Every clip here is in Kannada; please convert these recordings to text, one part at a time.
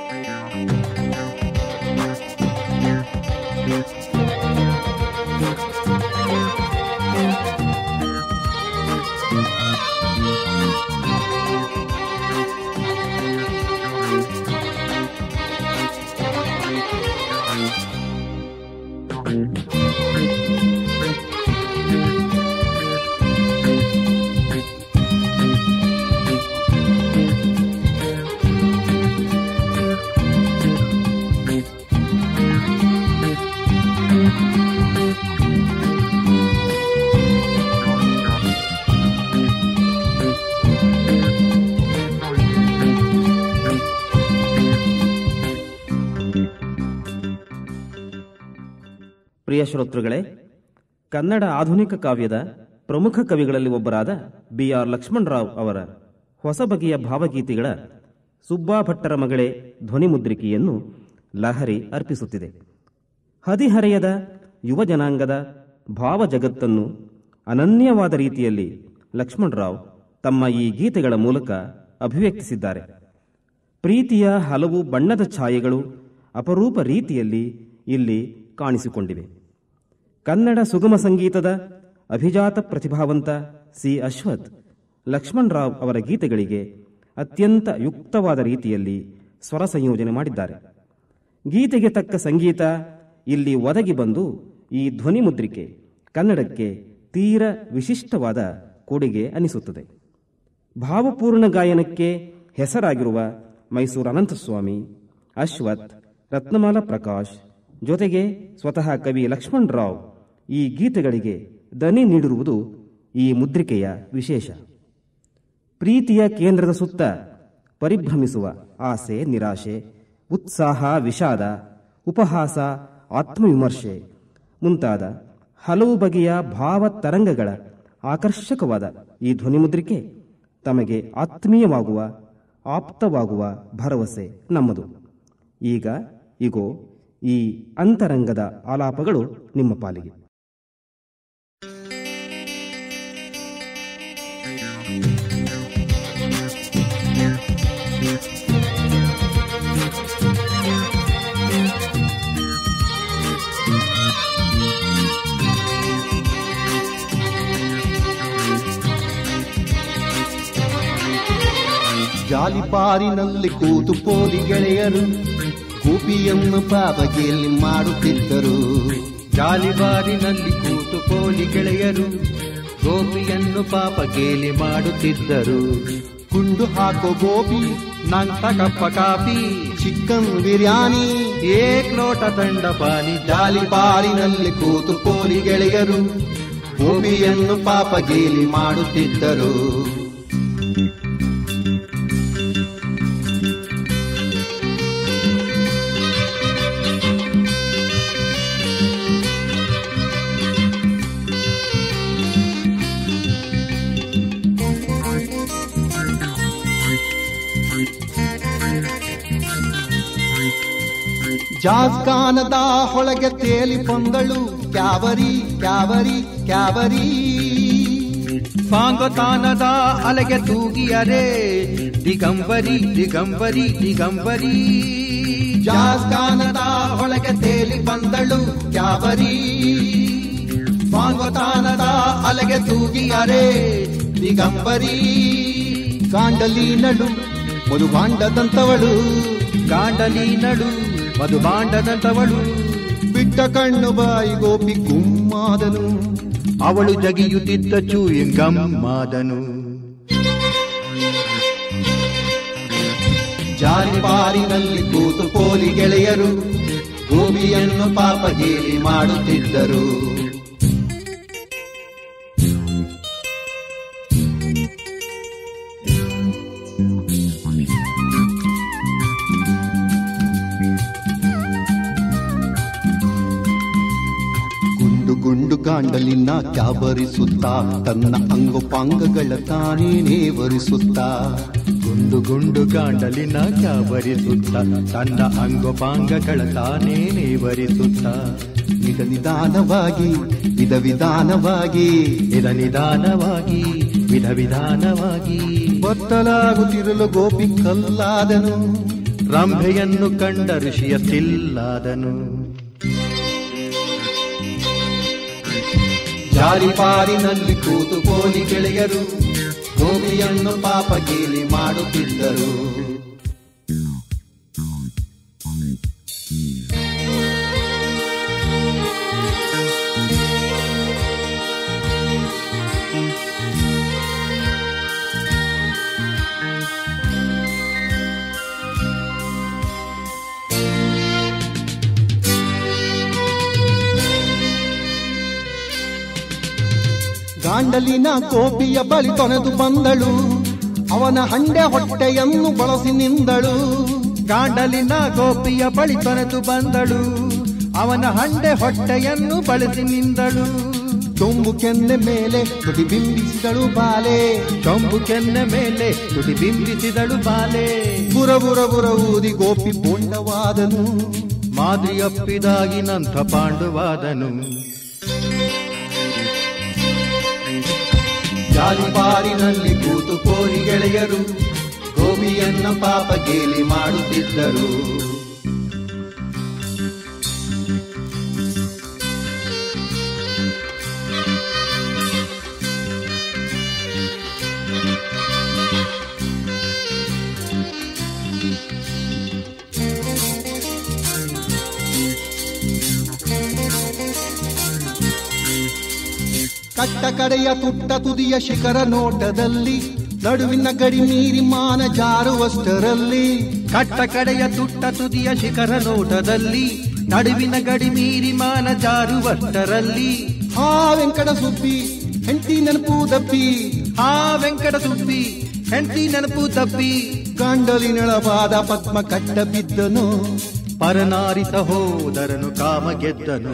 ಪ್ರಿಯ ಶ್ರೋತೃಗಳೇ ಕನ್ನಡ ಆಧುನಿಕ ಕಾವ್ಯದ ಪ್ರಮುಖ ಕವಿಗಳಲ್ಲಿ ಒಬ್ಬರಾದ ಬಿ ಆರ್ ಲಕ್ಷ್ಮಣರಾವ್ ಅವರ ಹೊಸ ಬಗೆಯ ಭಾವಗೀತೆಗಳ ಸುಬ್ಬಾ ಭಟ್ಟರ ಮಗಳೇ ಧ್ವನಿಮುದ್ರಿಕೆಯನ್ನು ಲಹರಿ ಅರ್ಪಿಸುತ್ತಿದೆ ಹದಿಹರೆಯದ ಯುವ ಜನಾಂಗದ ಭಾವ ಜಗತ್ತನ್ನು ಅನನ್ಯವಾದ ರೀತಿಯಲ್ಲಿ ಲಕ್ಷ್ಮಣರಾವ್ ತಮ್ಮ ಈ ಗೀತೆಗಳ ಮೂಲಕ ಅಭಿವ್ಯಕ್ತಿಸಿದ್ದಾರೆ ಪ್ರೀತಿಯ ಹಲವು ಬಣ್ಣದ ಛಾಯೆಗಳು ಅಪರೂಪ ರೀತಿಯಲ್ಲಿ ಇಲ್ಲಿ ಕಾಣಿಸಿಕೊಂಡಿವೆ ಕನ್ನಡ ಸುಗಮ ಸಂಗೀತದ ಅಭಿಜಾತ ಪ್ರತಿಭಾವಂತ ಸಿ ಅಶ್ವಥ್ ಲಕ್ಷ್ಮಣ್ ರಾವ್ ಅವರ ಗೀತೆಗಳಿಗೆ ಅತ್ಯಂತ ಯುಕ್ತವಾದ ರೀತಿಯಲ್ಲಿ ಸ್ವರ ಸಂಯೋಜನೆ ಮಾಡಿದ್ದಾರೆ ಗೀತೆಗೆ ತಕ್ಕ ಸಂಗೀತ ಇಲ್ಲಿ ಒದಗಿ ಬಂದು ಈ ಧ್ವನಿ ಮುದ್ರಿಕೆ ಕನ್ನಡಕ್ಕೆ ತೀರ ವಿಶಿಷ್ಟವಾದ ಕೊಡುಗೆ ಅನಿಸುತ್ತದೆ ಭಾವಪೂರ್ಣ ಗಾಯನಕ್ಕೆ ಹೆಸರಾಗಿರುವ ಮೈಸೂರು ಅನಂತಸ್ವಾಮಿ ಅಶ್ವಥ್ ರತ್ನಮಾಲ ಪ್ರಕಾಶ್ ಜೊತೆಗೆ ಸ್ವತಃ ಕವಿ ಲಕ್ಷ್ಮಣ್ ರಾವ್ ಈ ಗೀತೆಗಳಿಗೆ ದನಿ ನೀಡಿರುವುದು ಈ ಮುದ್ರಿಕೆಯ ವಿಶೇಷ ಪ್ರೀತಿಯ ಕೇಂದ್ರದ ಸುತ್ತ ಪರಿಭ್ರಮಿಸುವ ಆಸೆ ನಿರಾಶೆ ಉತ್ಸಾಹ ವಿಷಾದ ಉಪಹಾಸ ಆತ್ಮವಿಮರ್ಶೆ ಮುಂತಾದ ಹಲವು ಬಗೆಯ ಭಾವ ತರಂಗಗಳ ಆಕರ್ಷಕವಾದ ಈ ಧ್ವನಿಮುದ್ರಿಕೆ ತಮಗೆ ಆತ್ಮೀಯವಾಗುವ ಆಪ್ತವಾಗುವ ಭರವಸೆ ನಮ್ಮದು ಈಗ ಇಗೋ ಈ ಅಂತರಂಗದ ಆಲಾಪಗಳು ನಿಮ್ಮ ಪಾಲಿಗೆ ಜಾಲಿಪಾರಿನಲ್ಲಿ ಕೂತು ಪೋಲಿ ಗೆಳೆಯರು ಗೋಪಿಯನ್ನು ಪಾಪಗೆಯಲ್ಲಿ ಮಾಡುತ್ತಿದ್ದರು ಜಾಲಿಬಾರಿನಲ್ಲಿ ಕೂತು ಪೋಲಿ ಗೆಳೆಯರು ಗೋಪಿಯನ್ನು ಪಾಪ ಗೇಲಿ ಮಾಡುತ್ತಿದ್ದರು ಗುಂಡು ಹಾಕೋ ಗೋಪಿ ನಂತ ಕಪ್ಪ ಕಾಫಿ ಚಿಕನ್ ಬಿರಿಯಾನಿ ಏಕ್ ಲೋಟ ದಂಡ ಪಾನಿ ಜಾಲಿಪಾರಿನಲ್ಲಿ ಕೂತು ಪೋಲಿ ಗೆಳೆಯರು ಗೋಪಿಯನ್ನು ಪಾಪಗೇಲಿ ಮಾಡುತ್ತಿದ್ದರು ಜಾಸ್ ಗಾನದ ಹೊಳಗೆ ತೇಲಿ ಬಂದಳು ಕ್ಯಾವರಿ ಕ್ಯಾವರಿ ಕ್ಯಾವರಿ ಪಾಂಗತಾನದ ಅಲೆಗೆ ತೂಗಿಯರೆ ದಿಗಂಬರಿ ದಿಗಂಬರಿ ದಿಗಂಬರಿ ಜಾಸ್ ಗಾನದ ಹೊಳಗೆ ತೇಲಿ ಬಂದಳು ಕ್ಯಾವರಿ ಸ್ವಾಂಗತಾನದ ಅಲೆಗೆ ತೂಗಿಯರೆ ದಿಗಂಬರಿ ಗಾಂಡಲೀನಳು ಮಧುಭಾಂಡದಂತವಳು ಗಾಂಡಲಿ ನಡು ಮಧುಬಾಂಡದಂತವಳು ಬಿಟ್ಟ ಕಣ್ಣು ಬಾಯಿ ಗೋಪಿ ಗುಮ್ಮಾದನು ಅವಳು ಜಗಿಯುತ್ತಿದ್ದ ಚೂಯಿಂಗಮ್ಮಾದನು ಜಾಲಿಬಾರಿನಲ್ಲಿ ಕೂತು ಪೋಲಿ ಗೆಳೆಯರು ಗೋಪಿಯನ್ನು ಪಾಪಗೇಲಿ ಮಾಡುತ್ತಿದ್ದರು ಗುಂಡು ಗುಂಡು ಗಾಂಡಲಿನ ಕ್ಯಾಬರಿಸುತ್ತಾ ತನ್ನ ಅಂಗುಪಾಂಗಗಳ ತಾನೇ ನೇವರಿಸುತ್ತಾ ಗುಂಡು ಗುಂಡು ಗಾಂಡಲಿನ ಕ್ಯಾಬರಿಸುತ್ತ ತನ್ನ ಅಂಗೋಪಾಂಗಗಳ ತಾನೇ ನೇವರಿಸುತ್ತ ನಿಧ ನಿಧಾನವಾಗಿ ವಿಧ ವಿಧಾನವಾಗಿ ನಿಧ ನಿಧಾನವಾಗಿ ವಿಧ ವಿಧಾನವಾಗಿ ಬತ್ತಲಾಗುತ್ತಿರಲು ಗೋಪಿ ಕಲ್ಲಾದನು ರಂಭೆಯನ್ನು ಕಂಡ ಋಷಿಯ ಸ್ಟಿಲ್ಲಾದನು ಜಾರಿಪಾರಿನಲ್ಲಿ ಕೂತು ಕೋಲಿ ಗೆಳೆಯರು ಗೋಪಿಯನ್ನು ಪಾಪ ಗೇಲಿ ಮಾಡುತ್ತಿದ್ದರು ಗಾಂಡಲಿನ ಗೋಪಿಯ ಬಳಿ ತೊನೆದು ಬಂದಳು ಅವನ ಹಂಡೆ ಹೊಟ್ಟೆಯನ್ನು ಬಳಸಿ ನಿಂದಳು ಗಾಂಡಲಿನ ಗೋಪಿಯ ಬಳಿ ತೊರೆದು ಬಂದಳು ಅವನ ಹಂಡೆ ಹೊಟ್ಟೆಯನ್ನು ಬಳಸಿ ನಿಂದಳು ತುಂಬು ಕೆನ್ನೆ ಮೇಲೆ ತುಟಿ ಬಿಂಬಿಸಿದಳು ಬಾಲೆ ಚೊಂಬು ಕೆನ್ನೆ ಮೇಲೆ ತುಟಿ ಬಿಂಬಿಸಿದಳು ಬಾಲೆ ಬುರ ಬುರ ಬುರ ಊದಿ ಗೋಪಿ ಪೋಂಡವಾದನು ಮಾದ್ರಿ ಅಪ್ಪಿದಾಗಿನಂಥ ಪಾಂಡುವಾದನು ಜಾಲಿಬಾರಿನಲ್ಲಿ ಕೂತು ಕೋರಿ ಗೆಳೆಯರು ಗೋಪಿಯನ್ನ ಪಾಪ ಗೇಲಿ ಮಾಡುತ್ತಿದ್ದರು ಕಟ್ಟ ಕಡೆಯ ತುಟ್ಟ ತುದಿಯ ಶಿಖರ ನೋಟದಲ್ಲಿ ನಡುವಿನ ಗಡಿ ಮೀರಿ ಮಾನ ಜಾರುವಷ್ಟರಲ್ಲಿ ಕಟ್ಟ ಕಡೆಯ ತುಟ್ಟ ತುದಿಯ ಶಿಖರ ನೋಟದಲ್ಲಿ ನಡುವಿನ ಗಡಿ ಮೀರಿ ಮಾನ ಜಾರುವಷ್ಟರಲ್ಲಿ ಹಾ ವೆಂಕಟ ಸುಬ್ಬಿ ಹೆಂಡತಿ ನೆನಪು ದಪ್ಪಿ ಆ ವೆಂಕಟ ಸುಬ್ಬಿ ಹೆಂಡತಿ ನೆನಪು ತಪ್ಪಿ ಗಂಡಲಿನಳವಾದ ಪದ್ಮ ಕಟ್ಟ ಬಿದ್ದನು ಪರನಾರಿತ ಹೋದರನು ಕಾಮ ಗೆದ್ದನು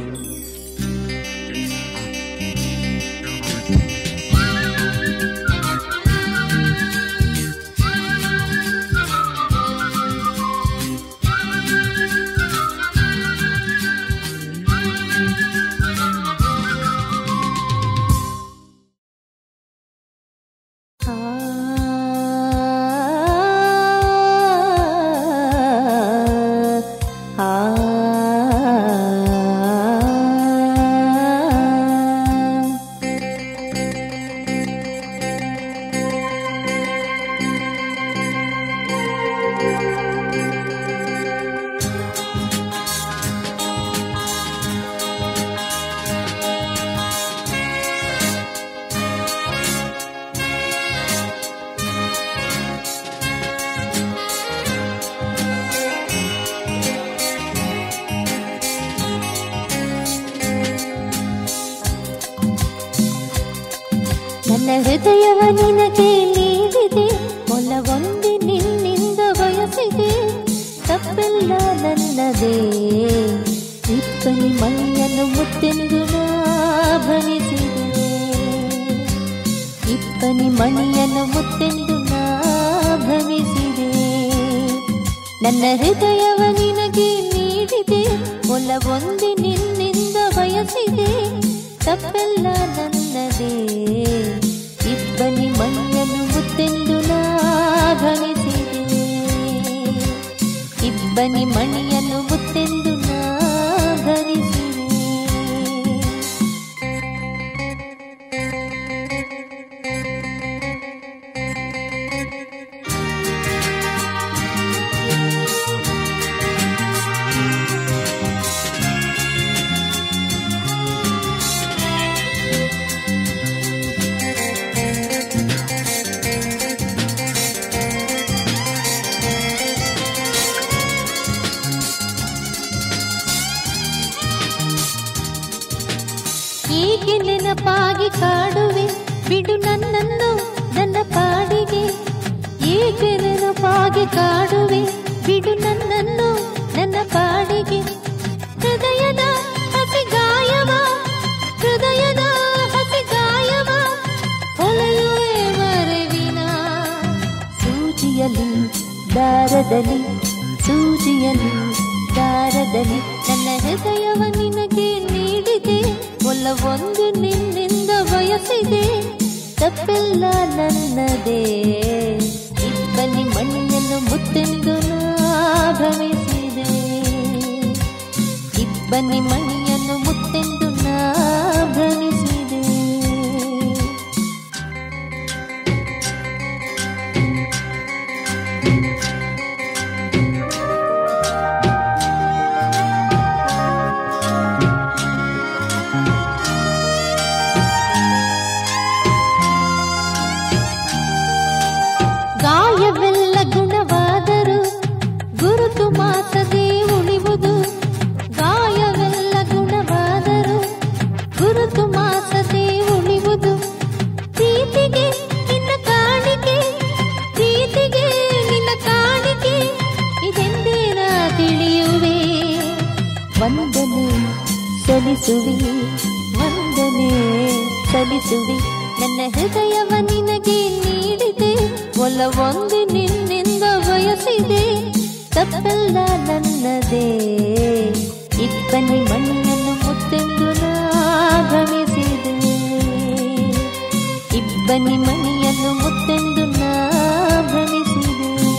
ನನ್ನ ಹೃದಯವ ನಿನಗೆ ನೀಡಿದೆ ಮೊಲವೊಂದಿ ನಿನ್ನಿಂದ ಬಯಸಿದೆ ತಪ್ಪೆಲ್ಲ ನನ್ನದೇ ಇಪ್ಪನಿ ಮೈಯನ್ನು ಮುತ್ತೆಂದು ನಾ ಭವಿಸಿದೆ ಇಪ್ಪನಿ ಮಣಿಯನ್ನು ಮುತ್ತೆಂದು ನಾ ಭವಿಸಿದೆ ನನ್ನ ಹೃದಯವ ನಿನಗೆ ನೀಡಿದೆ ಒಲವೊಂದಿ ನಿನ್ನಿಂದ ಬಯಸಿದೆ ತಪ್ಪೆಲ್ಲ ನನ್ನದೇ ಇಬ್ಬನಿ ಮಣ್ಣನ್ನು ಮುತ್ತೆಂದು ನಾ ಭವಿಸಿದೆ ಇಬ್ಬನಿ ಮಣಿಯನ್ನು ಮುತ್ತೆಂದು ನಾ ಭವಿಸಿದೆ ಏಕೆ ನೆನಪಾಗಿ ಕಾಡುವೆ ಬಿಡು ನನ್ನನ್ನು ನನ್ನ ಪಾಡಿಗೆ ಏಕೆ ನೆನಪಾಗಿ ಕಾಡುವೆ ಬಿಡು ನನ್ನನ್ನು ನನ್ನ ಪಾಡಿಗೆ ಹೃದಯದ ಹಸಿ ಗಾಯವ ಹೃದಯದ ಹಸಿ ಗಾಯವ ಹೊಳೆಯುವೆ ಮರೆವಿನ ಸೂಜಿಯಲ್ಲಿ ದಾರದಲ್ಲಿ ಸೂಜಿಯಲ್ಲಿ ದಾರದಲ್ಲಿ ನನ್ನ ಹೃದಯವ ನಿನಗೆ ನೀಡಿದೆ ಒಲವೊಂದು ನಿನ್ನಿಂದ ಬಯಸಿದೆ ತಪ್ಪೆಲ್ಲ ನನ್ನದೇ ಇಬ್ಬನಿ ಮಣ್ಣನ್ನು ಮುತ್ತೆಂದು ನಾ ಇಬ್ಬನಿ ಮಣಿಯನ್ನು ಮುತ್ತೆಂದು ನಾ ಭ್ರಮಿಸಿದೆ ಗಾಯವೆಲ್ಲ ಗುಣವಾದರೂ ಗುರುತು ಮಾಸದೆ ಉಳಿವುದು ಗಾಯವೆಲ್ಲ ಗುಣವಾದರೂ ಗುರುತು ಮಾಸದೆ ಉಳಿವುದು ಪ್ರೀತಿಗೆ ನಿನ್ನ ಕಾಣಿಕೆ ಪ್ರೀತಿಗೆ ನಿನ್ನ ಕಾಣಿಕೆ ಇದೆಂದೇ ನಾ ತಿಳಿಯುವೆ ವಂದನೆ ಸಲ್ಲಿಸುವೆ ವಂದನೆ ಸಲ್ಲಿಸುವೆ ನನ್ನ ಹೃದಯವ ನಿನಗೆ ನೀಡಿದೆ ಒಲವೊಂದು ನಿನ್ನಿಂದ ಬಯಸಿದೆ ತಪ್ಪೆಲ್ಲ ನನ್ನದೇ ಇಬ್ಬನಿ ಮಣ್ಣನ್ನು ಮುತ್ತೆಂದು ನಾ ಭ್ರಮಿಸಿದೆ ಇಬ್ಬನಿ ಮಣಿಯನ್ನು ಮುತ್ತೆಂದು ನಾ ಭ್ರಮಿಸಿದೆ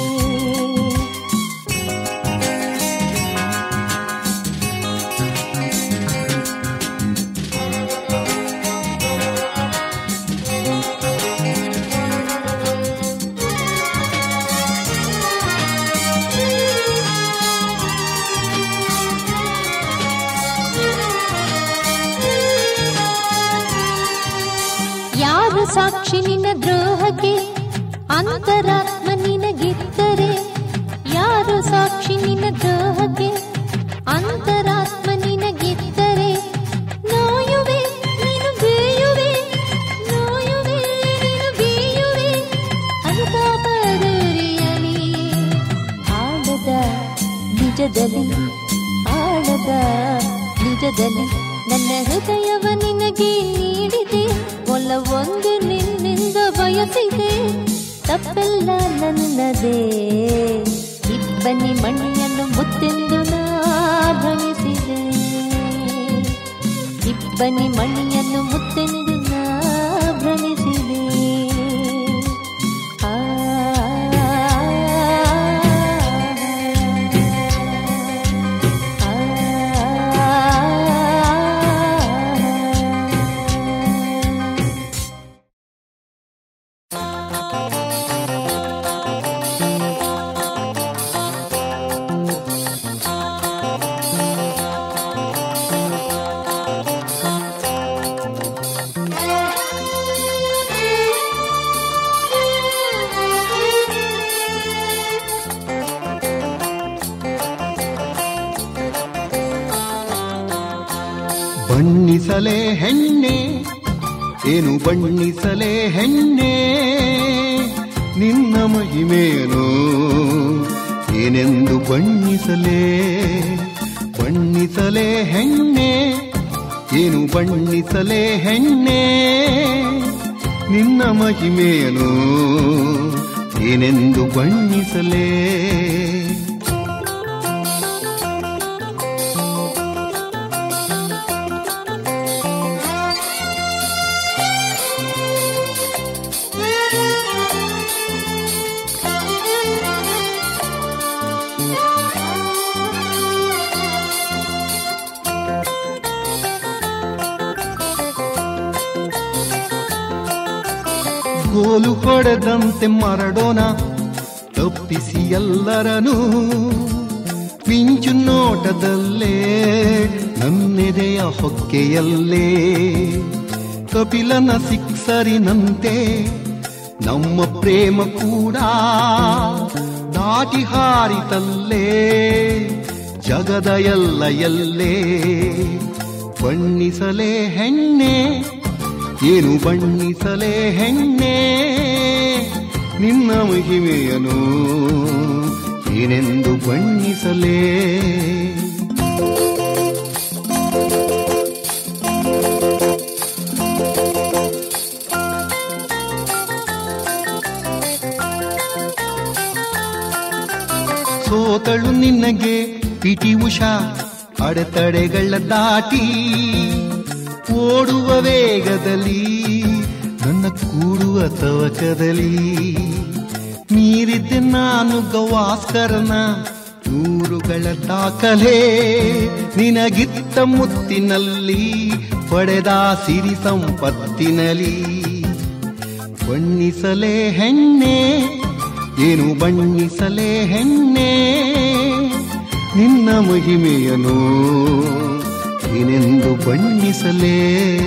ಯಾರು ಸಾಕ್ಷಿ ನಿನ್ನ ದ್ರೋಹಕ್ಕೆ ಅಂತರಾತ್ಮ ನಿನಗಿದ್ದರೆ ಯಾರು ಸಾಕ್ಷಿ ನಿನ್ನ ದ್ರೋಹಕ್ಕೆ ಅಂತರಾತ್ಮ ನಿನಗಿದ್ದರೆ ನೋಯುವೆ ನೀನು ಬೇಯುವೆ ನೋಯುವೆ ನೀನು ಬೇಯುವೆ ಅನುತಾಪದರಿಯಲಿ ಆಳದ ನಿಜದಲ್ಲಿ ಆಳದ ನಿಜದಲ್ಲಿ ನನ್ನ ಹೃದಯವ ನಿನಗೆ ನೀಡಿದೆ ಒಲವೊಂದು ನಿನ್ನಿಂದ ಬಯಸಿದೆ ತಪ್ಪೆಲ್ಲ ನನ್ನದೇ ಇಬ್ಬನಿ ಮಣಿಯನ್ನು ಮುತ್ತೆಂದು ನಾ ಭ್ರಮಿಸಿದೆ ಇಬ್ಬನಿ ಮಣಿಯನ್ನು ಮುತ್ತೆಂದು ನಾ ಭ್ರಮಿಸಿದೆ ಆ ಬಣ್ಣಿಸಲೇ ಹೆಣ್ಣೆ ಏನು ಬಣ್ಣಿಸಲೇ ಹೆಣ್ಣೆ ನಿನ್ನ ಮಹಿಮೇನು ಏನೆಂದು ಬಣ್ಣಿಸಲೇ ಬಣ್ಣಿಸಲೇ ಹೆಣ್ಣೆ ಏನು ಬಣ್ಣಿಸಲೇ ಹೆಣ್ಣೆ ನಿನ್ನ ಮಹಿಮೇನು ಏನೆಂದು ಬಣ್ಣಿಸಲೇ ಗೋಲು ಹೊಡೆದಂತೆ ಮರಡೋಣ ತಪ್ಪಿಸಿ ಎಲ್ಲರನು ಮಿಂಚು ನೋಟದಲ್ಲೇ ನನ್ನೆದೆಯ ಹೊಕ್ಕೆಯಲ್ಲೇ ಕಪಿಲನ ಸಿಕ್ಸರಿನಂತೆ ನಮ್ಮ ಪ್ರೇಮ ಕೂಡ ದಾಟಿ ಹಾರಿತಲ್ಲೇ ಜಗದ ಎಲ್ಲ ಎಲ್ಲೇ ಬಣ್ಣಿಸಲೇ ಹೆಣ್ಣೆ ಏನು ಬಣ್ಣಿಸಲೇ ಹೆಣ್ಣೆ ನಿನ್ನ ಮಹಿಮೆಯನು ಏನೆಂದು ಬಣ್ಣಿಸಲೇ ಸೋತಳು ನಿನ್ನಗೆ ಪಿಟಿ ಉಷಾ ಅಡೆತಡೆಗಳ ದಾಟಿ ಓಡುವ ವೇಗದಲ್ಲಿ ನನ್ನ ಕೂಡುವ ತವಕದಲ್ಲಿ ಮೀರಿದ್ದೆ ನಾನು ಗವಾಸ್ಕರನ ನೂರುಗಳ ದಾಖಲೆ ನಿನಗಿತ್ತ ಮುತ್ತಿನಲ್ಲಿ ಪಡೆದ ಸಿರಿ ಸಂಪತ್ತಿನಲಿ ಬಣ್ಣಿಸಲೇ ಹೆಣ್ಣೆ ಏನು ಬಣ್ಣಿಸಲೇ ಹೆಣ್ಣೆ ನಿನ್ನ ಮಹಿಮೆಯನು ಏನೆಂದು ಬಣ್ಣಿಸಲೇ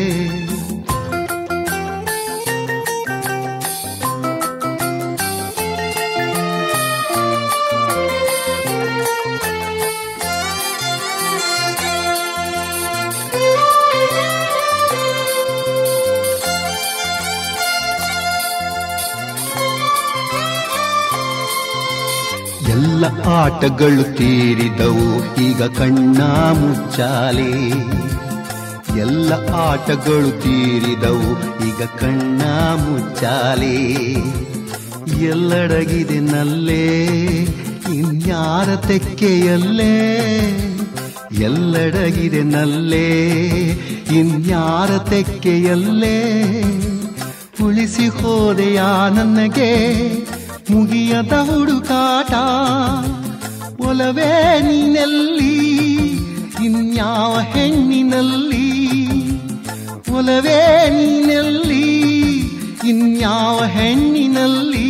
ಎಲ್ಲ ಆಟಗಳು ತೀರಿದವು ಈಗ ಕಣ್ಣ ಮುಚ್ಚಾಲೆ ಎಲ್ಲ ಆಟಗಳು ತೀರಿದವು ಈಗ ಕಣ್ಣ ಮುಚ್ಚಾಲೆ ಎಲ್ಲಡಗಿದೆ ನಲ್ಲೇ ಇನ್ಯಾರ ತೆಕ್ಕೆಯಲ್ಲೇ ಎಲ್ಲಡಗಿದೆ ನಲ್ಲೇ ಇನ್ಯಾರ ತೆಕ್ಕೆಯಲ್ಲೇ ಉಳಿಸಿ ಹೋದೆಯಾ ನನಗೆ ಮುಗಿಯದ ಹುಡುಕಾಟ ಒಲವೇ ನೀನೆಲ್ಲಿ ಇನ್ಯಾವ ಹೆಣ್ಣಿನಲ್ಲಿ ಒಲವೇ ನೀನೆಲ್ಲಿ ಇನ್ಯಾವ ಹೆಣ್ಣಿನಲ್ಲಿ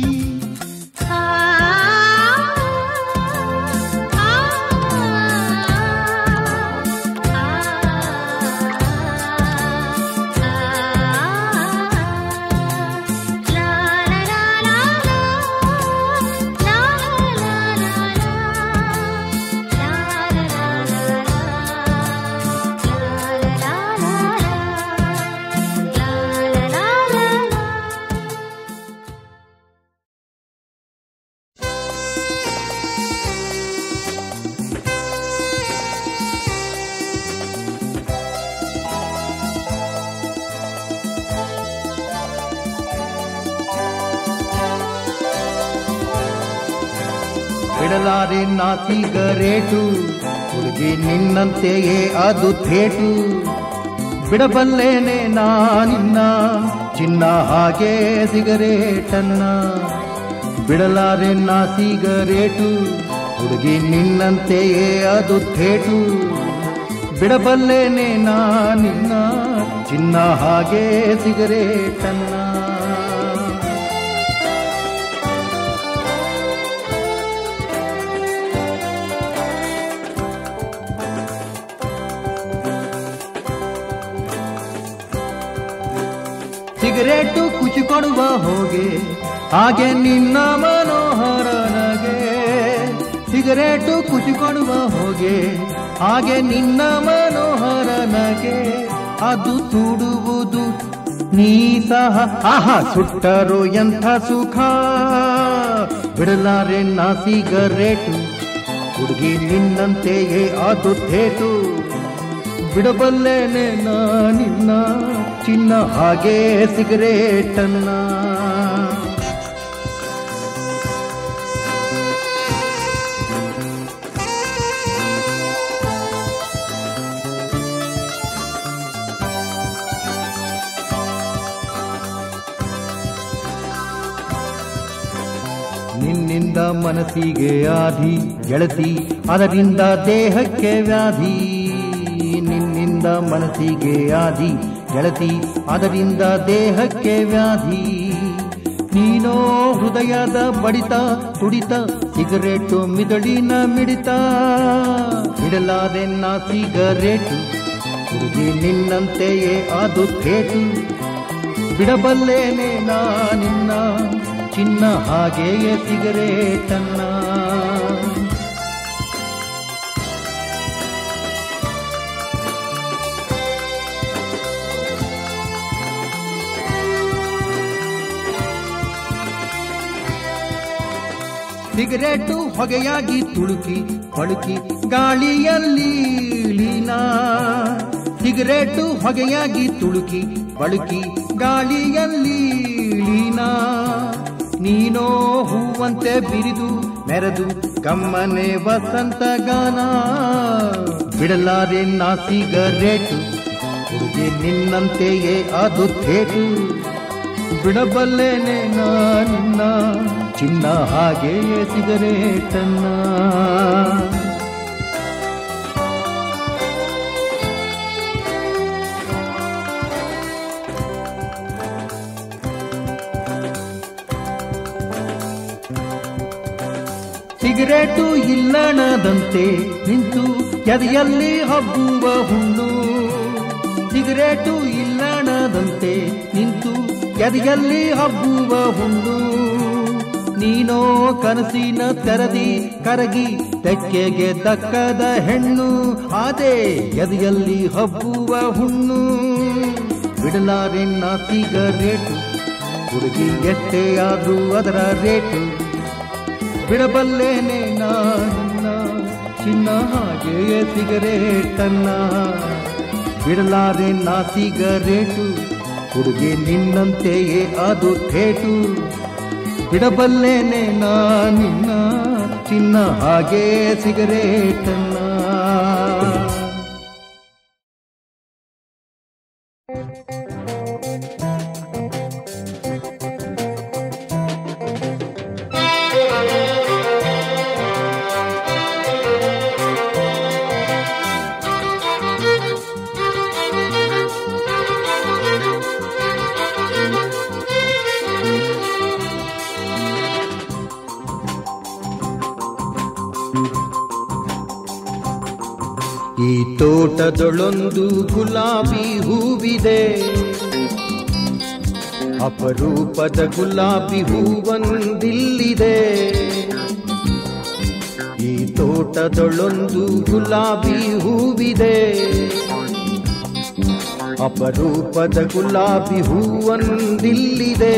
ಬಿಡಲಾರೆ ನಾ ಸಿಗರೇಟು ಹುಡುಗಿ ನಿನ್ನಂತೆಯೇ ಅದು ಥೇಟು ಬಿಡಬಲ್ಲೇನೆ ನಾ ನಿನ್ನ ಚಿನ್ನ ಹಾಗೆ ಸಿಗರೇಟನ್ನ ಬಿಡಲಾರೆ ನಾ ಸಿಗರೇಟು ಹುಡುಗಿ ನಿನ್ನಂತೆಯೇ ಅದು ಥೇಟು ಬಿಡಬಲ್ಲೇನೆ ನಾ ನಿನ್ನ ಚಿನ್ನ ಹಾಗೆ ಸಿಗರೇಟನ್ನ ಸಿಗರೇಟು ಖುಷಿ ಕೊಡುವ ಹೋಗೆ ಹಾಗೆ ನಿನ್ನ ಮನೋಹರ ನಗೆ ಸಿಗರೇಟು ಖುಷಿ ಕೊಡುವ ಹೋಗೆ ಹಾಗೆ ನಿನ್ನ ಮನೋಹರ ನಗೆ ಅದು ಸುಡುವುದು ನೀ ಸಹ ಆಹಾ ಸುಟ್ಟರು ಎಂಥ ಸುಖ ಬಿಡಲಾರೆ ನಾ ಸಿಗರೇಟು ಹುಡುಗಿ ನಿನ್ನಂತೆಯೇ ಅದು ಥೇಟು ಬಿಡಬಲ್ಲೇನೆ ನಾ ನಿನ್ನ ಚಿನ್ನ ಹಾಗೆ ಸಿಗರೇಟನ್ನ ನಿನ್ನಿಂದ ಮನಸ್ಸಿಗೆ ಆಧಿ ಗೆಳತಿ ಅದರಿಂದ ದೇಹಕ್ಕೆ ವ್ಯಾಧಿ ನಿನ್ನಿಂದ ಮನಸ್ಸಿಗೆ ಆದಿ ಗೆಳತಿ ಅದರಿಂದ ದೇಹಕ್ಕೆ ವ್ಯಾಧಿ ನೀನೋ ಹೃದಯದ ಬಡಿತ ತುಡಿತ ಸಿಗರೇಟು ಮಿದಳಿನ ಮಿಡಿತ ಬಿಡಲಾದೆ ನಾ ಸಿಗರೇಟು ಹುಡುಗಿ ನಿನ್ನಂತೆಯೇ ಅದು ಥೇಟು ಬಿಡಬಲ್ಲೇನೆ ನಾ ನಿನ್ನ ಚಿನ್ನ ಹಾಗೆಯೇ ಸಿಗರೇಟನ್ನ ಸಿಗರೇಟು ಹೊಗೆಯಾಗಿ ತುಳುಕಿ ಪಳುಕಿ ಗಾಳಿಯಲ್ಲಿ ಲೀನ ಸಿಗರೇಟು ಹೊಗೆಯಾಗಿ ತುಳುಕಿ ಬಳುಕಿ ಗಾಳಿಯಲ್ಲಿ ಲೀನ ನೀನೋ ಹೂವಂತೆ ಬಿರಿದು ಮೆರೆದು ಕಮ್ಮನೆ ವಸಂತ ಗಾನ ಬಿಡಲಾರೆ ನಾ ಸಿಗರೇಟು ಹುಡುಗಿ ನಿನ್ನಂತೆಯೇ ಅದು ಥೇಟು ಬಿಡಬಲ್ಲೇನೆ ನಾ ನಿನ್ನ ಚಿನ್ನ ಹಾಗೆ ಸಿಗರೇಟನ್ನ ಸಿಗರೇಟು ಇಲ್ಲಣದಂತೆ ನಿಂತು ಎದೆಯಲ್ಲಿ ಹಬ್ಬುವ ಹುಣ್ಣು ಸಿಗರೇಟು ಇಲ್ಲಣದಂತೆ ನಿಂತು ಎದೆಯಲ್ಲಿ ಹಬ್ಬುವ ಹುಣ್ಣು ನೀನೋ ಕನಸಿನ ತೆರದಿ ಕರಗಿ ತೆಕ್ಕೆಗೆ ದಕ್ಕದ ಹೆಣ್ಣು ಆದೆ ಎದೆಯಲ್ಲಿ ಹಬ್ಬುವ ಹುಣ್ಣು ಬಿಡಲಾರೆನ್ನ ಸಿಗರೇಟು ಹುಡುಗಿ ಎಷ್ಟೇ ಆದ್ರೂ ಅದರ ರೇಟು ಬಿಡಬಲ್ಲೇನೆ ನನ್ನ ಚಿನ್ನ ಹಾಗೆಯೇ ಸಿಗರೇಟನ್ನ ಬಿಡಲಾರೆ ನಾ ಸಿಗರೇಟು ಹುಡುಗಿ ನಿನ್ನಂತೆಯೇ ಅದು ಥೇಟು ಬಿಡಬಲ್ಲೇನೆ ನಾ ನಿನ್ನ ಚಿನ್ನ ಹಾಗೆ ಸಿಗರೇಟನ್ನ ಈ ತೋಟದೊಳೊಂದು ಗುಲಾಬಿ ಹೂವಿದೆ ಅಪರೂಪದ ಗುಲಾಬಿ ಹೂವೊಂದಿಲ್ಲಿದೆ ಈ ತೋಟದೊಳೊಂದು ಗುಲಾಬಿ ಹೂವಿದೆ ಅಪರೂಪದ ಗುಲಾಬಿ ಹೂವೊಂದಿಲ್ಲಿದೆ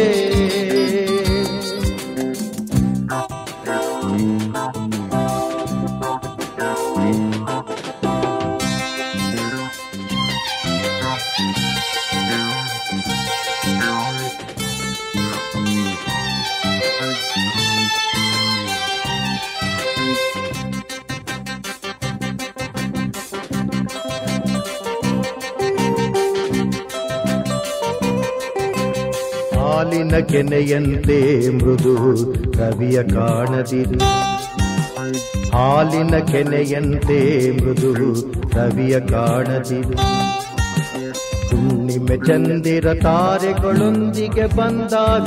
ಹಾಲಿನ ಕೆನೆಯಂತೆ ಮೃದು ರವಿಯ ಕಾಣದಿರು ಹಾಲಿನ ಕೆನೆಯಂತೆ ಮೃದು ರವಿಯ ಕಾಣದಿರು ಹುಣ್ಣಿಮೆ ಚಂದಿರ ತಾರೆಗಳೊಂದಿಗೆ ಬಂದಾಗ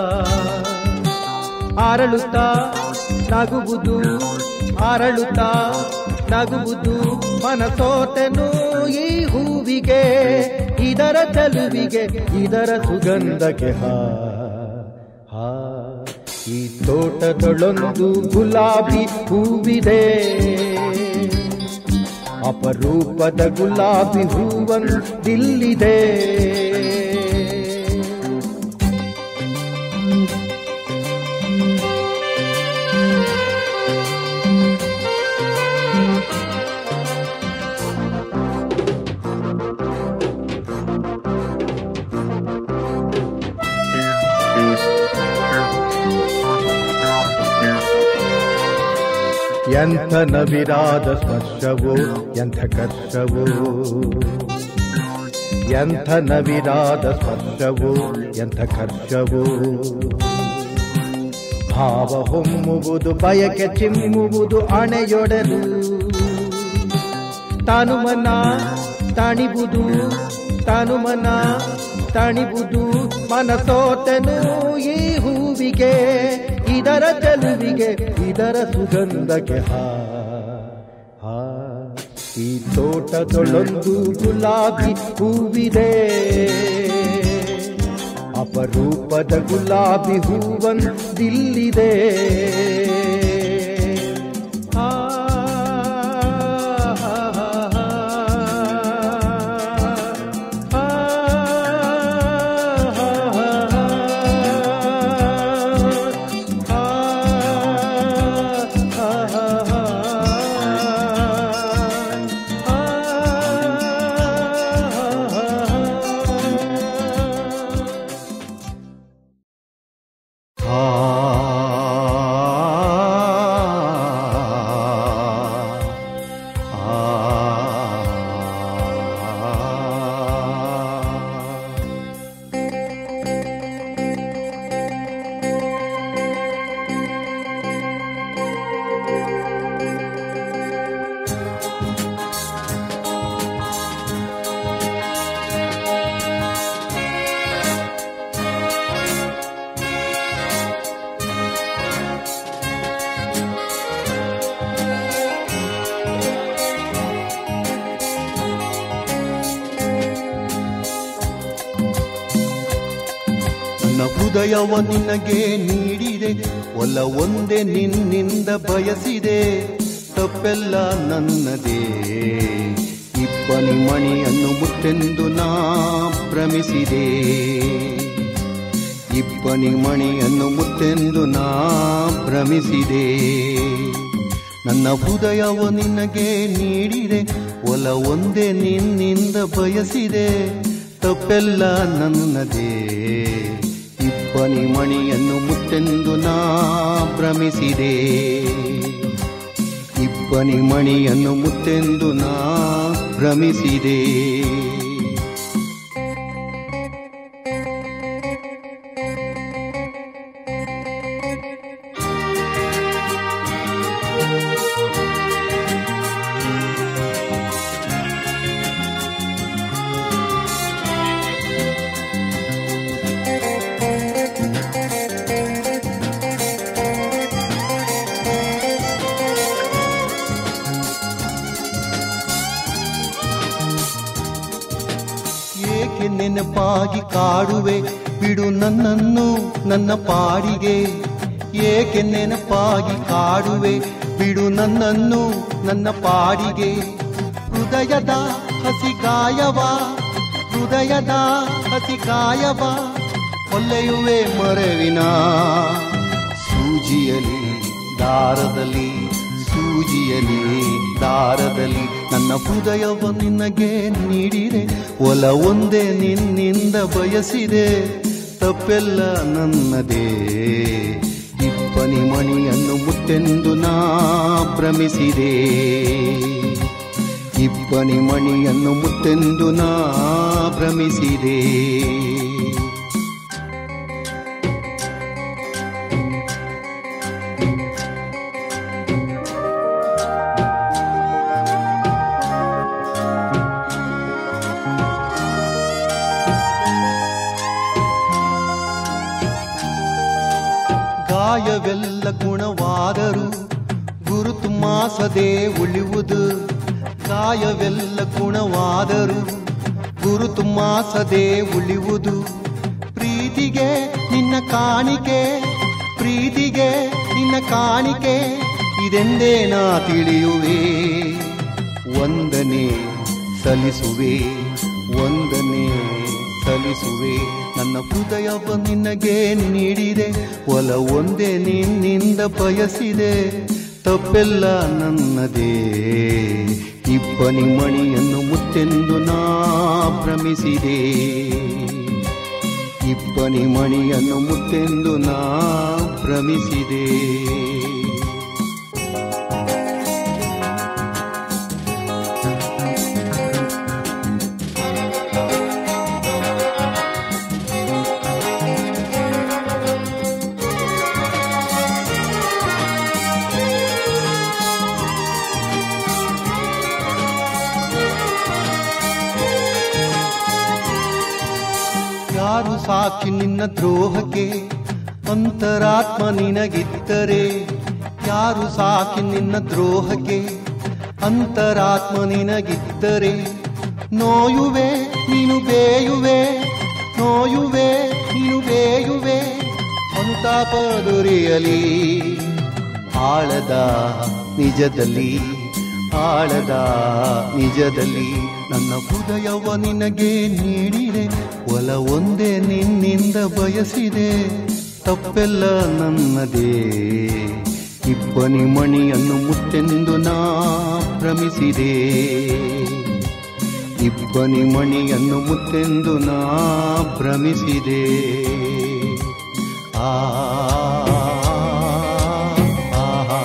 ಅರಳುತ್ತಾ ನಗುವುದು ಅರಳುತ್ತಾ ನಗುವುದು ಮನಸೋತೆನು ಈ ಹೂವಿಗೆ ಇದರ ಚಲುವಿಗೆ ಇದರ ಸುಗಂಧಕ್ಕೆ ಹಾ ಹಾ ಈ ತೋಟದೊಳೊಂದು ಗುಲಾಬಿ ಹೂವಿದೆ ಅಪರೂಪದ ಗುಲಾಬಿ ಹೂವಂದಿಲ್ಲಿದೆ ಎಂಥ ನವಿರಾದ ಸ್ಪರ್ಶವೋ ಎಂಥ ಕರ್ಷವೋ ಎಂಥ ನವಿರಾದ ಸ್ಪರ್ಶವೋ ಎಂಥ ಕರ್ಷವೋ ಭಾವ ಹೊಮ್ಮುವುದು ಬಯಕೆ ಚಿಮ್ಮುವುದು ಅಣೆಯೊಡಲು ತಾನು ಮನ ತಾಣಿಬುದು ತಾನು ಮನ ತಾಣಿಬುದು ಮನಸೋತೆನು ಈ ಹೂವಿಗೆ ಇದರ ಚೆಲುವಿಗೆ ಇದರ ಸುಗಂಧಕ್ಕೆ ಹಾ ಹಾ ಈ ತೋಟದೊಳೊಂದು ಗುಲಾಬಿ ಹೂವಿದೆ ಅಪರೂಪದ ಗುಲಾಬಿ ಹೂವಂದಿಲ್ಲಿದೆ ಆ, ಆ, ಆ ಹೃದಯವ ನಿನಗೆ ನೀಡಿದೆ ಒಲ ಒಂದೇ ನಿನ್ನಿಂದ ಬಯಸಿದೆ ತಪ್ಪೆಲ್ಲ ನನ್ನದೇ ಇಬ್ಬನಿ ಮಣಿಯನ್ನು ಮುತ್ತೆಂದು ನಾ ಭ್ರಮಿಸಿದೆ ಇಬ್ಬನಿ ಮಣಿಯನ್ನು ಮುತ್ತೆಂದು ನಾ ಭ್ರಮಿಸಿದೆ ನನ್ನ ಹೃದಯವ ನಿನಗೆ ನೀಡಿದೆ ಒಲ ಒಂದೇ ನಿನ್ನಿಂದ ಬಯಸಿದೆ ತಪ್ಪೆಲ್ಲ ನನ್ನದೇ ಇಬ್ಬನಿ ಮಣಿಯನ್ನು ಮುತ್ತೆಂದು ನಾ ಭ್ರಮಿಸಿದೆ ಇಬ್ಬನಿ ಮಣಿಯನ್ನು ಮುತ್ತೆಂದು ನಾ ಭ್ರಮಿಸಿದೆ ಏಕೆ ನೆನಪಾಗಿ ಕಾಡುವೆ ಬಿಡು ನನ್ನನ್ನು ನನ್ನ ಪಾಡಿಗೆ ಏಕೆ ನೆನಪಾಗಿ ಕಾಡುವೆ ಬಿಡು ನನ್ನನ್ನು ನನ್ನ ಪಾಡಿಗೆ ಹೃದಯದ ಹಸಿ ಗಾಯವ ಹೃದಯದ ಹಸಿ ಗಾಯವ ಕೊಲ್ಲೆಯುವೆ ಮರವಿನ ಸೂಜಿಯಲಿ ದಾರದಲ್ಲಿ ಸೂಜಿಯಲಿ ದಾರದಲ್ಲಿ ನನ್ನ ಹೃದಯವ ನಿನಗೆ ನೀಡಿದೆ ಒಲ ಒಂದೇ ನಿನ್ನಿಂದ ಬಯಸಿದೆ ತಪ್ಪೆಲ್ಲ ನನ್ನದೇ ಇಬ್ಬನಿ ಮಣಿಯನ್ನು ಮುತ್ತೆಂದು ನಾ ಭ್ರಮಿಸಿದೆ ಇಬ್ಬನಿ ಮಣಿಯನ್ನು ಮುತ್ತೆಂದು ನಾ ಭ್ರಮಿಸಿದೆ ಗಾಯವೆಲ್ಲ ಗುಣವಾದರೂ ಗುರುತು ಮಾಸದೆ ಉಳಿಯುವುದು ಗಾಯವೆಲ್ಲ ಗುಣವಾದರೂ ಗುರುತು ಮಾಸದೆ ಉಳಿಯುವುದು ಪ್ರೀತಿಗೆ ನಿನ್ನ ಕಾಣಿಕೆ ಪ್ರೀತಿಗೆ ನಿನ್ನ ಕಾಣಿಕೆ ಇದೆಂದೇ ನಾ ತಿಳಿಯುವೆ ಒಂದನೇ ಸಲ್ಲಿಸುವೆ ಒಂದನೇ ಸಲ್ಲಿಸುವೆ ನನ್ನ ಹೃದಯವ ನಿನಗೆ ನೀಡಿದೆ ಒಲ ಒಂದೇ ನಿನ್ನಿಂದ ಬಯಸಿದೆ ತಪ್ಪೆಲ್ಲ ನನ್ನದೇ ಇಬ್ಬನಿ ಮಣಿಯನ್ನು ಮುತ್ತೆಂದು ನಾ ಭ್ರಮಿಸಿದೆ ಇಬ್ಬನಿ ಮಣಿಯನ್ನು ಮುತ್ತೆಂದು ನಾ ಭ್ರಮಿಸಿದೆ ಯಾರು ಸಾಕ್ಷಿ ನಿನ್ನ ದ್ರೋಹಕ್ಕೆ ಅಂತರಾತ್ಮ ನಿನಗಿದ್ದರೆ ಯಾರು ಸಾಕ್ಷಿ ನಿನ್ನ ದ್ರೋಹಕ್ಕೆ ಅಂತರಾತ್ಮ ನಿನಗಿದ್ದರೆ ನೋಯುವೆ ನೀನು ಬೇಯುವೆ ನೋಯುವೆ ನೀನು ಬೇಯುವೆ ಅನುತಾಪ ದೊರೆಯಲಿ ಆಳದ ನಿಜದಲ್ಲಿ ಆಳದ ನಿಜದಲ್ಲಿ ನನ್ನ ಹೃದಯವ ನಿನಗೆ ನೀಡಿದೆ ಒಲ ಒಂದೇ ನಿನ್ನಿಂದ ಬಯಸಿದೆ ತಪ್ಪೆಲ್ಲ ನನ್ನದೇ ಇಬ್ಬನಿ ಮಣಿಯನ್ನು ಮುತ್ತೆಂದು ನಾ ಭ್ರಮಿಸಿದೆ ಇಬ್ಬನಿ ಮಣಿಯನ್ನು ಮುತ್ತೆಂದು ನಾ ಭ್ರಮಿಸಿದೆ ಆ ಆಹಾ.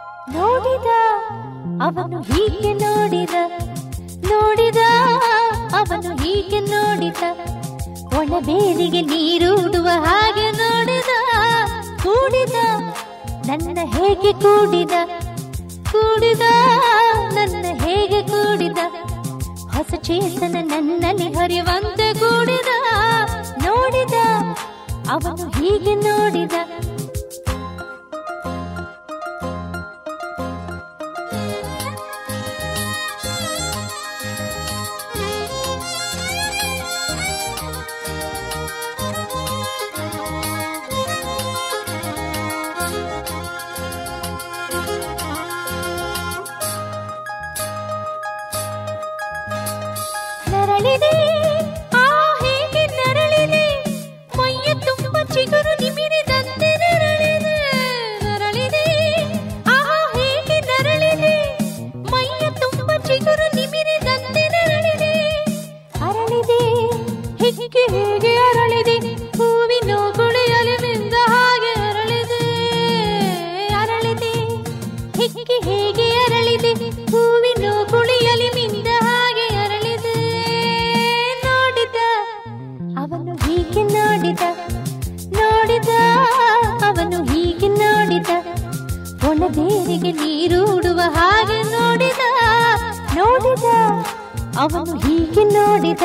ನೋಡಿದ ಅವನು ಹೀಗೆ ನೋಡಿದ ನೋಡಿದ ಅವನು ಹೀಗೆ ನೋಡಿದ ಒಣ ಬೇರಿಗೆ ನೀರೂಡುವ ಹಾಗೆ ನೋಡಿದ ಕೂಡಿದ ನನ್ನ ಹೇಗೆ ಕೂಡಿದ ಕೂಡಿದ ನನ್ನ ಹೇಗೆ ಕೂಡಿದ ಹೊಸ ಚೇತನ ನನ್ನಲ್ಲಿ ಹರಿವಂತೆ ಕೂಡಿದ ನೋಡಿದ ಅವನು ಹೀಗೆ ನೋಡಿದ ನರಳಿದೆ ಆ ಹೇಗೆ ನರಳಿದೆ ಮೈಯ ತುಂಬ ಚಿಗುರು ನಿಮಿರಿದಂತೆ ನರಳಿದೆ ನರಳಿದೆ ಆ ಹೇಗೆ ನರಳಿದೆ ಮೈಯ ತುಂಬ ಚಿಗುರು ನಿಮಿರಿದಂತೆ ನರಳಿದೆ ಅರಳಿದೆ ಹಿಕ್ಕಿ ಹೇಗೆ ಅರಳಿದೆ ಹೂವಿನ ಗುಳಿಯಲಿನಿಂದ ಹಾಗೆ ಅರಳಿದೆ ಅರಳಿದೆ ಹಿಕ್ಕಿ ಹೇಗೆ ಅರಳಿದೆ ಹೂವಿನ ಗುಳಿಯಲಿನಿಂದ ಹಾಗೆ ಅರಳಿದೆ ನೋಡಿದ ಅವನು ಹೀಗೆ ನೋಡಿದ ನೋಡಿದ ಅವನು ಹೀಗೆ ನೋಡಿದ ಒಣ ಬೇರಿಗೆ ನೀರೂಡುವ ಹಾಗೆ ನೋಡಿದ ನೋಡಿದ ಅವನು ಹೀಗೆ ನೋಡಿದ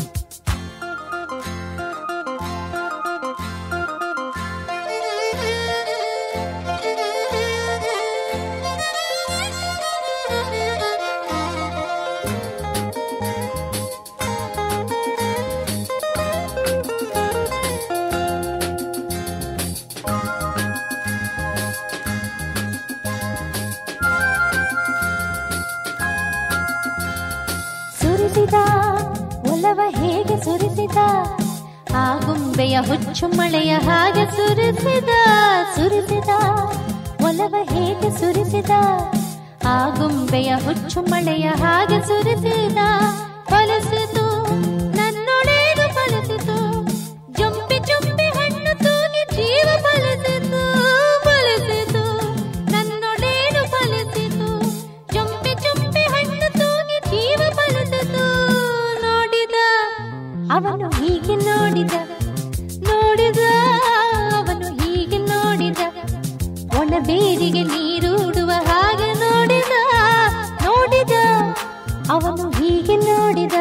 ಸುರಿಸಿದ ಒಲವ ಹೇಗೆ ಸುರಿಸಿದ ಆ ಗುಂಬೆಯ ಹುಚ್ಚು ಮಳೆಯ ಹಾಗೆ ಸುರಿಸಿದ ಸುರಿಸಿದ ಒಲವ ಹೇಗೆ ಸುರಿಸಿದ ಆ ಗುಂಬೆಯ ಹುಚ್ಚು ಮಳೆಯ ಹಾಗೆ ಸುರಿಸಿದ ಫಲಿಸಿತು ನನ್ನೊಳೇನು ಫಲಿಸಿತು ಜೊಂಪೆ ಜೊಂಪೆ ಹಣ್ಣು ತೂಗಿ ಜೀವ ಫಲಿಸಿತು ಫಲಿಸಿತು ನನ್ನೊಳೇನು ಫಲಿಸಿತು ಜೊಂಪೆ ಜೊಂಪೆ ಹಣ್ಣು ತೂಗಿ ಜೀವ ಫಲಿಸಿತು ನೋಡಿದ ಅವನು ಹೀಗೆ ನೋಡಿದ ನೋಡಿದ ಅವನು ಹೀಗೆ ನೋಡಿದ ಒಣ ಬೇರಿಗೆ ನೀರೂಡುವ ಹಾಗೆ ನೋಡಿದ ನೋಡಿದ ಅವನು ಹೀಗೆ ನೋಡಿದ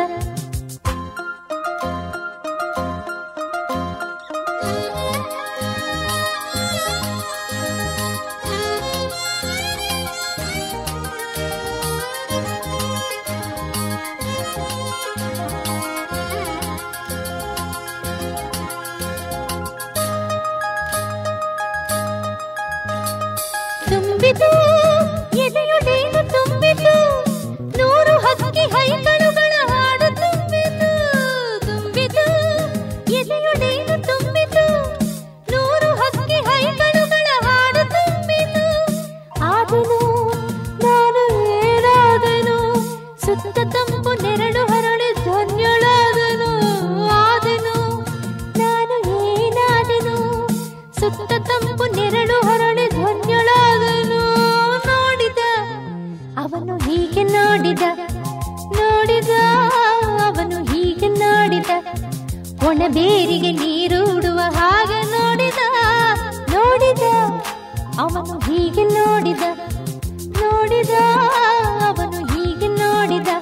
ತುಂಬಿತು ಎದೆಯೊಡೇನು ತುಂಬಿತು ನೂರು ಹಕ್ಕಿ ಹೈಕಳುಗಳ ಹಾಡು ತುಂಬಿತು ತುಂಬಿತು ಎದೆಯೊಡೇನು ತುಂಬಿತು ನೂರು ಹಕ್ಕಿ ಹೈಕಳುಗಳ ಹಾಡು ತುಂಬಿತು ಆದನು ನಾನು ಏನಾದನು ಸುತ್ತ ತಂಪು ನೆರಳು ಹರಳಿ ಧನ್ಯಳಾದನು ಆದನು ನಾನು ಏನಾದನು ಸುತ್ತ ತಂಪು ನೆರಳು ಹರಳಿ ಧನ್ಯಳಾದನು ನೋಡಿದ ಅವನು ಹೀಗೆ ನೋಡಿದ ನೋಡಿದ ಅವನು ಹೀಗೆ ನೋಡಿದ ಒಣ ಬೇರಿಗೆ ನೀರೂಡುವ ಹಾಗೆ ನೋಡಿದ ನೋಡಿದ ಅವನು ಹೀಗೆ ನೋಡಿದ ನೋಡಿದ ಅವನು ಹೀಗೆ ನೋಡಿದ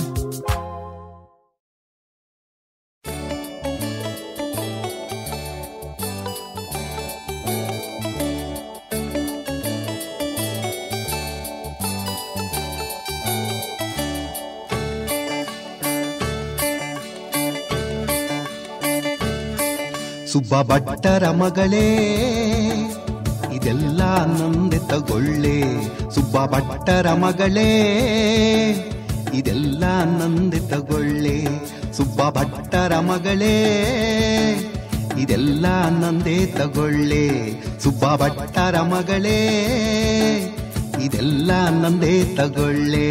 ಸುಬ್ಬ ಭಟ್ಟರ ಮಗಳೇ ಇದೆಲ್ಲ ನಂದೆ ತಗೊಳ್ಳೆ ಸುಬ್ಬ ಭಟ್ಟರ ಮಗಳೇ ಇದೆಲ್ಲ ನಂದೆ ತಗೊಳ್ಳೆ ಸುಬ್ಬ ಭಟ್ಟರ ಮಗಳೇ ಇದೆಲ್ಲ ನಂದೇ ತಗೊಳ್ಳೆ ಸುಬ್ಬ ಭಟ್ಟರ ಮಗಳೇ ಇದೆಲ್ಲ ನಂದೇ ತಗೊಳ್ಳೆ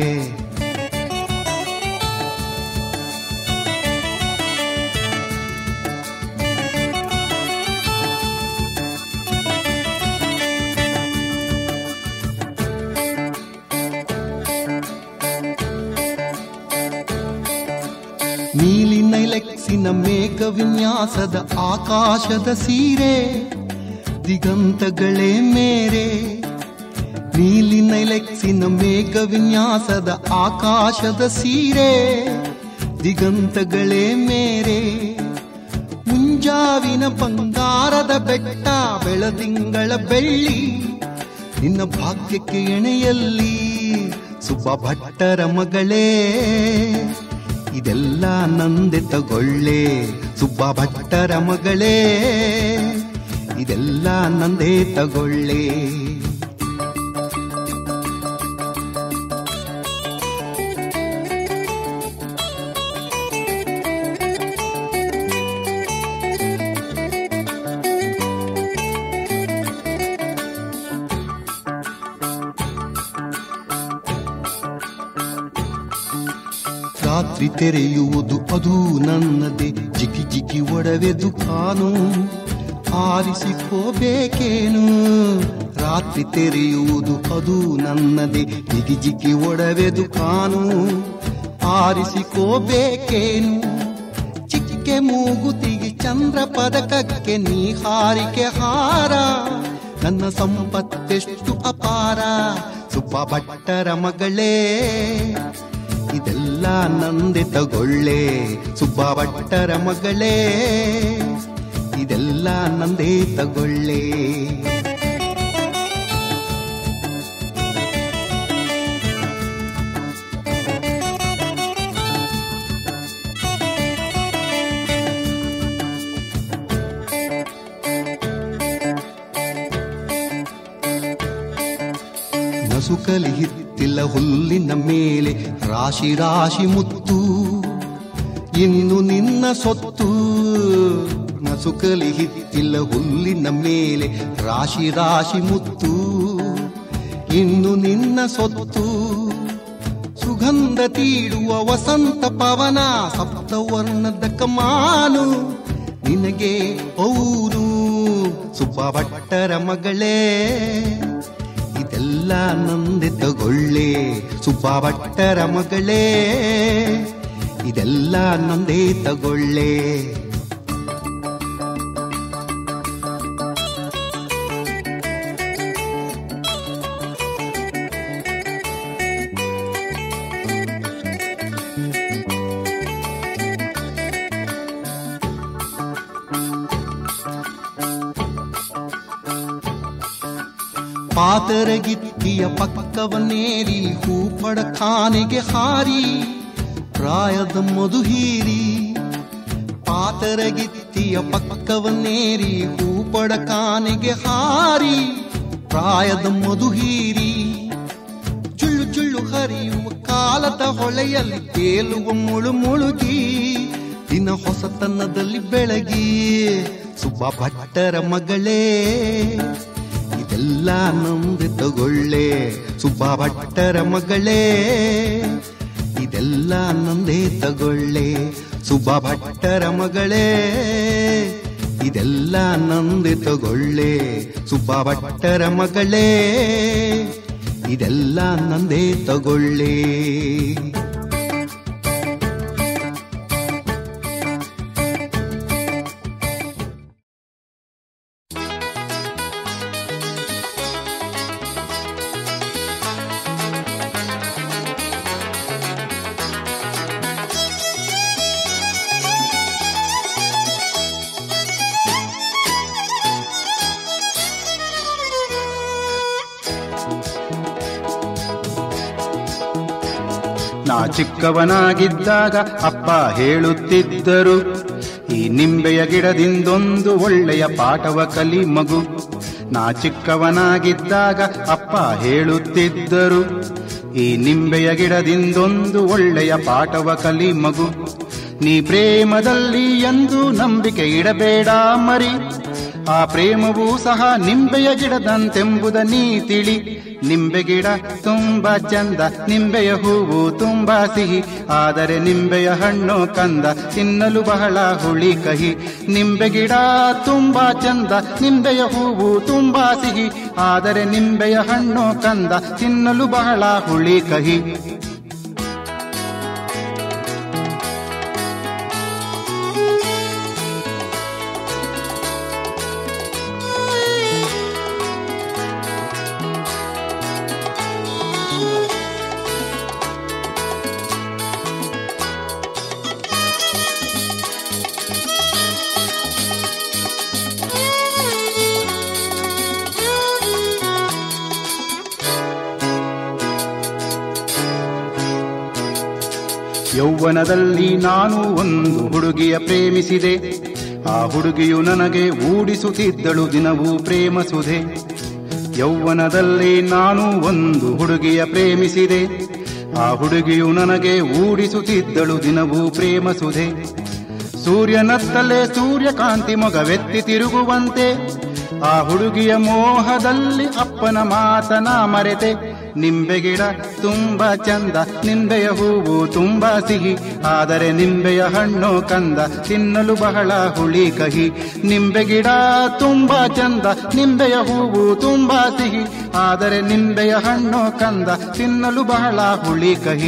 ನೀ ನಿನ್ನ ಮೇಘ ವಿನ್ಯಾಸದ ಆಕಾಶದ ಸೀರೆ ದಿಗಂತಗಳೇ ಮೇರೆ ನೀಲಿ ನೈಲೆಕ್ಸಿನ ಮೇಘ ವಿನ್ಯಾಸದ ಆಕಾಶದ ಸೀರೆ ದಿಗಂತಗಳೇ ಮೇರೆ ಮುಂಜಾವಿನ ಬಂಗಾರದ ಬೆಟ್ಟ ಬೆಳದಿಂಗಳ ಬೆಳ್ಳಿ ನಿನ್ನ ಭಾಗ್ಯಕ್ಕೆ ಎಣೆಯಲ್ಲಿ ಸುಬ್ಬ ಭಟ್ಟರ ಮಗಳೇ ಇದೆಲ್ಲ ನಂದೆ ತಗೊಳ್ಳೆ ಸುಬ್ಬ ಭಟ್ಟರ ಮಗಳೇ ಇದೆಲ್ಲ ನಂದೇ ತಗೊಳ್ಳೆ ರಾತ್ರಿ ತೆರೆಯುವುದು ಅದು ನನ್ನದೇ ಜಿಗಿ ಜಿಗಿ ಒಡವೆ ದುಕಾನು ಆರಿಸಿಕೋಬೇಕೇನು ರಾತ್ರಿ ತೆರೆಯುವುದು ಅದು ನನ್ನದೇ ಜಿಗಿ ಜಿಗಿ ಒಡವೆ ದುಕಾನು ಆರಿಸಿಕೋಬೇಕೇನು ಚಿಕ್ಕೆ ಮೂಗುತಿಗೆ ಚಂದ್ರ ಪದಕಕ್ಕೆ ನೀ ಹಾರಿಕೆ ಹಾರ ನನ್ನ ಸಂಪತ್ತೆಷ್ಟು ಅಪಾರ ಸುಬ್ಬ ಭಟ್ಟರ ಮಗಳೇ ಇದೆಲ್ಲ ನಂದೆ ತಗೊಳ್ಳೆ ಸುಬ್ಬ ಭಟ್ಟರ ಮಗಳೇ ಇದೆಲ್ಲ ನಂದೇ ತಗೊಳ್ಳೆ ನಸುಕಲಿ ಹಿತ್ತಿಲ್ಲ ಹುಲ್ಲಿನ ಮೇಲೆ ರಾಶಿ ರಾಶಿ ಮುತ್ತು ಇನ್ನು ನಿನ್ನ ಸೊತ್ತು ನಸುಕಲಿ ಹಿತ್ತಿಲ್ಲ ಹುಲ್ಲಿನ ಮೇಲೆ ರಾಶಿ ರಾಶಿ ಮುತ್ತು ಇನ್ನು ನಿನ್ನ ಸೊತ್ತು ಸುಗಂಧ ತೀಡುವ ವಸಂತ ಪವನ ಸಪ್ತವರ್ಣದ ಕಮಾನು ನಿನಗೆ ಹೌದು ಸುಬ್ಬ ಭಟ್ಟರ ಮಗಳೇ ಇದೆಲ್ಲ ನಂದೆ ತಗೊಳ್ಳೆ ಸುಬ್ಬ ಭಟ್ಟರ ಮಗಳೇ ಇದೆಲ್ಲ ನಂದೇ ತಗೊಳ್ಳೆ ಪಾತರಗಿತ್ತಿಯ ಪಕ್ಕವನ್ನೇರಿ ಹೂಪಡ ಖಾನೆಗೆ ಹಾರಿ ಪ್ರಾಯದ ಮಧು ಹೀರಿ ಪಾತರಗಿತ್ತಿಯ ಪಕ್ಕವನ್ನೇರಿ ಹೂಪಡ ಖಾನೆಗೆ ಹಾರಿ ಪ್ರಾಯದ ಮಧು ಹೀರಿ ಜುಳ್ಳು ಜುಳ್ಳು ಹರಿಯುವ ಕಾಲದ ಹೊಳೆಯಲ್ಲಿ ತೇಲುವ ಮುಳು ಮುಳುಗಿ ದಿನ ಹೊಸತನದಲ್ಲಿ ಬೆಳಗಿ ಸುಬ್ಬ ಭಟ್ಟರ ಮಗಳೇ ಇದೆಲ್ಲ ನಂದೆ ತಗೊಳ್ಳೆ ಸುಬ್ಬ ಭಟ್ಟರ ಮಗಳೇ ಇದೆಲ್ಲ ನಂದೇ ತಗೊಳ್ಳೆ ಸುಬ್ಬ ಭಟ್ಟರ ಮಗಳೇ ಇದೆಲ್ಲ ನಂದೆ ತಗೊಳ್ಳೆ ಸುಬ್ಬ ಭಟ್ಟರ ಮಗಳೇ ಇದೆಲ್ಲ ನಂದೇ ತಗೊಳ್ಳೆ ನಾ ಚಿಕ್ಕವನಾಗಿದ್ದಾಗ ಅಪ್ಪ ಹೇಳುತ್ತಿದ್ದರು ಈ ನಿಂಬೆಯ ಗಿಡದಿಂದೊಂದು ಒಳ್ಳೆಯ ಪಾಠವ ಕಲಿ ಮಗು ನಾ ಚಿಕ್ಕವನಾಗಿದ್ದಾಗ ಅಪ್ಪ ಹೇಳುತ್ತಿದ್ದರು ಈ ನಿಂಬೆಯ ಗಿಡದಿಂದೊಂದು ಒಳ್ಳೆಯ ಪಾಠವ ಕಲಿ ಮಗು ನೀ ಪ್ರೇಮದಲ್ಲಿ ಎಂದು ನಂಬಿಕೆ ಇಡಬೇಡ ಮರಿ ಆ ಪ್ರೇಮವೂ ಸಹ ನಿಂಬೆಯ ಗಿಡದಂತೆಂಬುದ ನೀ ತಿಳಿ ನಿಂಬೆ ಗಿಡ ತುಂಬಾ ಚಂದ ನಿಂಬೆಯ ಹೂವು ತುಂಬಾ ಸಿಹಿ ಆದರೆ ನಿಂಬೆಯ ಹಣ್ಣು ಕಂದ ತಿನ್ನಲು ಬಹಳ ಹುಳಿ ಕಹಿ ನಿಂಬೆ ಗಿಡ ತುಂಬಾ ಚಂದ ನಿಂಬೆಯ ಹೂವು ತುಂಬಾ ಸಿಹಿ ಆದರೆ ನಿಂಬೆಯ ಹಣ್ಣು ಕಂದ ತಿನ್ನಲು ಬಹಳ ಹುಳಿ ಕಹಿ ಯೌವನದಲ್ಲಿ ನಾನು ಒಂದು ಹುಡುಗಿಯ ಪ್ರೇಮಿಸಿದೆ ಆ ಹುಡುಗಿಯು ನನಗೆ ಊಡಿಸುತ್ತಿದ್ದಳು ದಿನವೂ ಪ್ರೇಮ ಸುಧೆ ಯೌವನದಲ್ಲಿ ನಾನು ಒಂದು ಹುಡುಗಿಯ ಪ್ರೇಮಿಸಿದೆ ಆ ಹುಡುಗಿಯು ನನಗೆ ಊಡಿಸುತ್ತಿದ್ದಳು ದಿನವೂ ಪ್ರೇಮ ಸುಧೆ ಸೂರ್ಯನತ್ತಲೇ ಸೂರ್ಯಕಾಂತಿ ಮೊಗವೆತ್ತಿ ತಿರುಗುವಂತೆ ಆ ಹುಡುಗಿಯ ಮೋಹದಲ್ಲಿ ಅಪ್ಪನ ಮಾತನ ಮರೆತೆ ನಿಂಬೆ ಗಿಡ ತುಂಬಾ ಚಂದ ನಿಂಬೆಯ ಹೂವು ತುಂಬಾ ಸಿಹಿ ಆದರೆ ನಿಂಬೆಯ ಹಣ್ಣು ಕಂದ ತಿನ್ನಲು ಬಹಳ ಹುಳಿ ಕಹಿ ನಿಂಬೆ ಗಿಡ ತುಂಬಾ ಚಂದ ನಿಂಬೆಯ ಹೂವು ತುಂಬಾ ಸಿಹಿ ಆದರೆ ನಿಂಬೆಯ ಹಣ್ಣು ಕಂದ ತಿನ್ನಲು ಬಹಳ ಹುಳಿ ಕಹಿ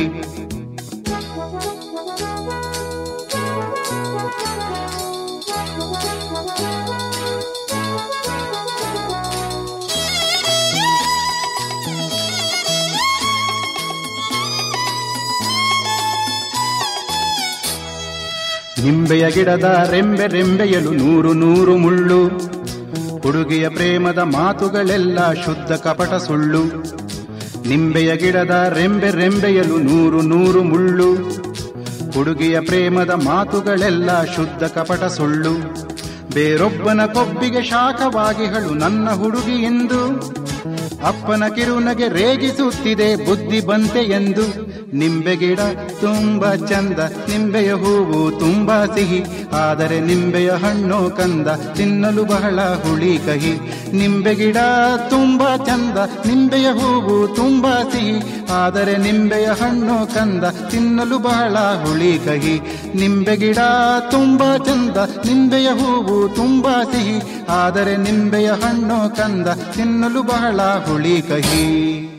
ನಿಂಬೆಯ ಗಿಡದ ರೆಂಬೆ ರೆಂಬೆಯಲು ನೂರು ನೂರು ಮುಳ್ಳು ಹುಡುಗಿಯ ಪ್ರೇಮದ ಮಾತುಗಳೆಲ್ಲ ಶುದ್ಧ ಕಪಟ ಸುಳ್ಳು ನಿಂಬೆಯ ಗಿಡದ ರೆಂಬೆ ರೆಂಬೆಯಲು ನೂರು ನೂರು ಮುಳ್ಳು ಹುಡುಗಿಯ ಪ್ರೇಮದ ಮಾತುಗಳೆಲ್ಲ ಶುದ್ಧ ಕಪಟ ಸುಳ್ಳು ಬೇರೊಬ್ಬನ ಕೊಬ್ಬಿಗೆ ಶಾಖವಾಗಿಹಳು ನನ್ನ ಹುಡುಗಿ ಎಂದು ಅಪ್ಪನ ಕಿರುನಗೆ ರೇಗಿಸುತ್ತಿದೆ ಬುದ್ಧಿ ಬಂತೆ ಎಂದು ನಿಂಬೆ ಗಿಡ ತುಂಬಾ ಚಂದ ನಿಂಬೆಯ ಹೂವು ತುಂಬಾ ಸಿಹಿ ಆದರೆ ನಿಂಬೆಯ ಹಣ್ಣು ಕಂದ ತಿನ್ನಲು ಬಹಳ ಹುಳಿ ಕಹಿ ನಿಂಬೆ ಗಿಡ ತುಂಬಾ ಚಂದ ನಿಂಬೆಯ ಹೂವು ತುಂಬಾ ಸಿಹಿ ಆದರೆ ನಿಂಬೆಯ ಹಣ್ಣು ಕಂದ ತಿನ್ನಲು ಬಹಳ ಹುಳಿ ಕಹಿ ನಿಂಬೆ ಗಿಡ ತುಂಬಾ ಚಂದ ನಿಂಬೆಯ ಹೂವು ತುಂಬಾ ಸಿಹಿ ಆದರೆ ನಿಂಬೆಯ ಹಣ್ಣು ಕಂದ ತಿನ್ನಲು ಬಹಳ ಹುಳಿ ಕಹಿ